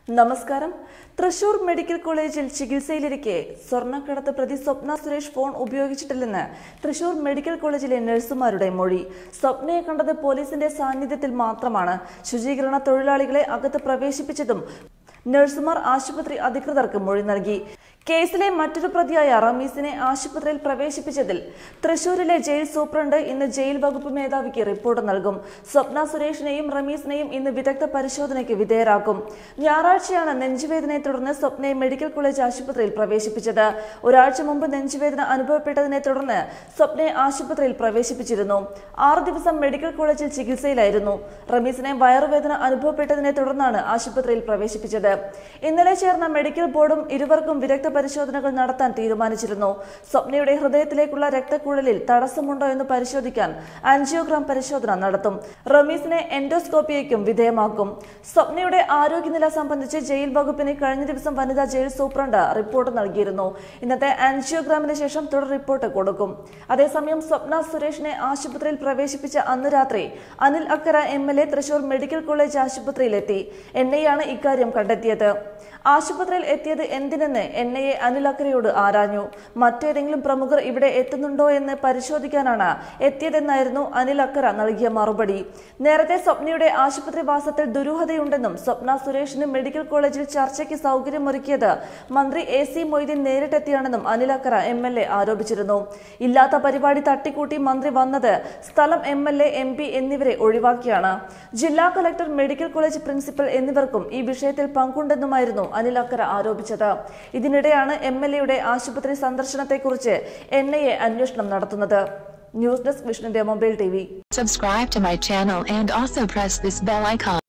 നമസ്കാരം തൃശൂർ മെഡിക്കൽ കോളേജിൽ ചികിത്സയിലിരിക്കെ സ്വർണ്ണക്കടത്ത് പ്രതി സ്വപ്ന സുരേഷ് ഫോൺ ഉപയോഗിച്ചിട്ടില്ലെന്ന് തൃശൂർ മെഡിക്കൽ കോളേജിലെ നഴ്സുമാരുടെ മൊഴി സ്വപ്നയെ കണ്ടത് പോലീസിന്റെ സാന്നിധ്യത്തിൽ മാത്രമാണ് ശുചീകരണ തൊഴിലാളികളെ അകത്ത് പ്രവേശിപ്പിച്ചതും നഴ്സുമാർ ആശുപത്രി അധികൃതർക്ക് മൊഴി നൽകി കേസിലെ മറ്റൊരു പ്രതിയായ റമീസിനെ ആശുപത്രിയിൽ പ്രവേശിപ്പിച്ചതിൽ തൃശൂരിലെ ജയിൽ സൂപ്രണ്ട് ഇന്ന് ജയിൽ വകുപ്പ് മേധാവിക്ക് റിപ്പോർട്ട് നൽകും സ്വപ്ന സുരേഷിനെയും റമീസിനെയും ഇന്ന് വിദഗ്ധ പരിശോധനയ്ക്ക് വിധേയരാക്കും ഞായറാഴ്ചയാണ് നെഞ്ചുവേദനയെ തുടർന്ന് സ്വപ്നയെ മെഡിക്കൽ കോളേജ് ആശുപത്രിയിൽ പ്രവേശിപ്പിച്ചത് ഒരാഴ്ച മുമ്പ് നെഞ്ചുവേദന അനുഭവപ്പെട്ടതിനെ തുടർന്ന് സ്വപ്നയെ ആശുപത്രിയിൽ പ്രവേശിപ്പിച്ചിരുന്നു ആറ് ദിവസം മെഡിക്കൽ കോളേജിൽ ചികിത്സയിലായിരുന്നു റമീസിനെ വയറുവേദന അനുഭവപ്പെട്ടതിനെ തുടർന്നാണ് ആശുപത്രിയിൽ പ്രവേശിപ്പിച്ചത് ഇന്നലെ ചേർന്ന മെഡിക്കൽ ബോർഡും ഇരുവർക്കും വിദഗ്ധ പരിശോധനകൾ നടത്താൻ തീരുമാനിച്ചിരുന്നു സ്വപ്നയുടെ ഹൃദയത്തിലേക്കുള്ള രക്തക്കുഴലിൽ തടസ്സമുണ്ടോ എന്ന് പരിശോധിക്കാൻ ആൻജിയോഗ്രാം പരിശോധന നടത്തും റമീസിനെ എൻഡോസ്കോപ്പിയയ്ക്കും വിധേയമാക്കും സ്വപ്നയുടെ ആരോഗ്യനില സംബന്ധിച്ച് ജയിൽ വകുപ്പിന് കഴിഞ്ഞ ദിവസം വനിതാ ജയിൽ സൂപ്രണ്ട് റിപ്പോർട്ട് നൽകിയിരുന്നു ഇന്നത്തെ ആൻജിയോഗ്രാമിന് ശേഷം തുടർ റിപ്പോർട്ട് കൊടുക്കും അതേസമയം സ്വപ്ന സുരേഷിനെ ആശുപത്രിയിൽ പ്രവേശിപ്പിച്ച അന്ന് രാത്രി Anil Akkara M L A Thrissur medical college ആശുപത്രിയിലെത്തി എൻ ഐയാണ് ഇക്കാര്യം കണ്ടെത്തിയത് ആശുപത്രിയിൽ എത്തിയത് എന്തിനെന്ന് എൻ ഐ എ അനിൽ അക്കരയോട് ആരാഞ്ഞു മറ്റേതെങ്കിലും പ്രമുഖർ ഇവിടെ എത്തുന്നുണ്ടോ എന്ന് പരിശോധിക്കാനാണ് എത്തിയതെന്നായിരുന്നു അനിൽ അക്കര നൽകിയ മറുപടി നേരത്തെ സ്വപ്നയുടെ ആശുപത്രി വാസത്തിൽ ദുരൂഹതയുണ്ടെന്നും സ്വപ്ന സുരേഷിന് മെഡിക്കൽ കോളേജിൽ ചർച്ചയ്ക്ക് സൗകര്യമൊരുക്കിയത് മന്ത്രി എ സി മൊയ്തീൻ നേരിട്ടെത്തിയാണെന്നും Anil Akkara M L A ആരോപിച്ചിരുന്നു ഇല്ലാത്ത പരിപാടി തട്ടിക്കൂട്ടി മന്ത്രി വന്നത് സ്ഥലം M L A M P എന്നിവരെ ഒഴിവാക്കിയാണ് ജില്ലാ കളക്ടർ മെഡിക്കൽ കോളേജ് പ്രിൻസിപ്പൽ എന്നിവർക്കും ഈ വിഷയത്തിൽ പങ്കുണ്ടെന്നുമായിരുന്നു അനിൽ അക്കര ആരോപിച്ചത് ഇതിനിടെയാണ് എം എൽ എയുടെ ആശുപത്രി സന്ദർശനത്തെക്കുറിച്ച് എൻ ഐ എ അന്വേഷണം നടത്തുന്നത് ന്യൂസ് ഡെസ്ക് വിഷ്ണുന്റെ mobile T Subscribe to my channel and also press this bell icon.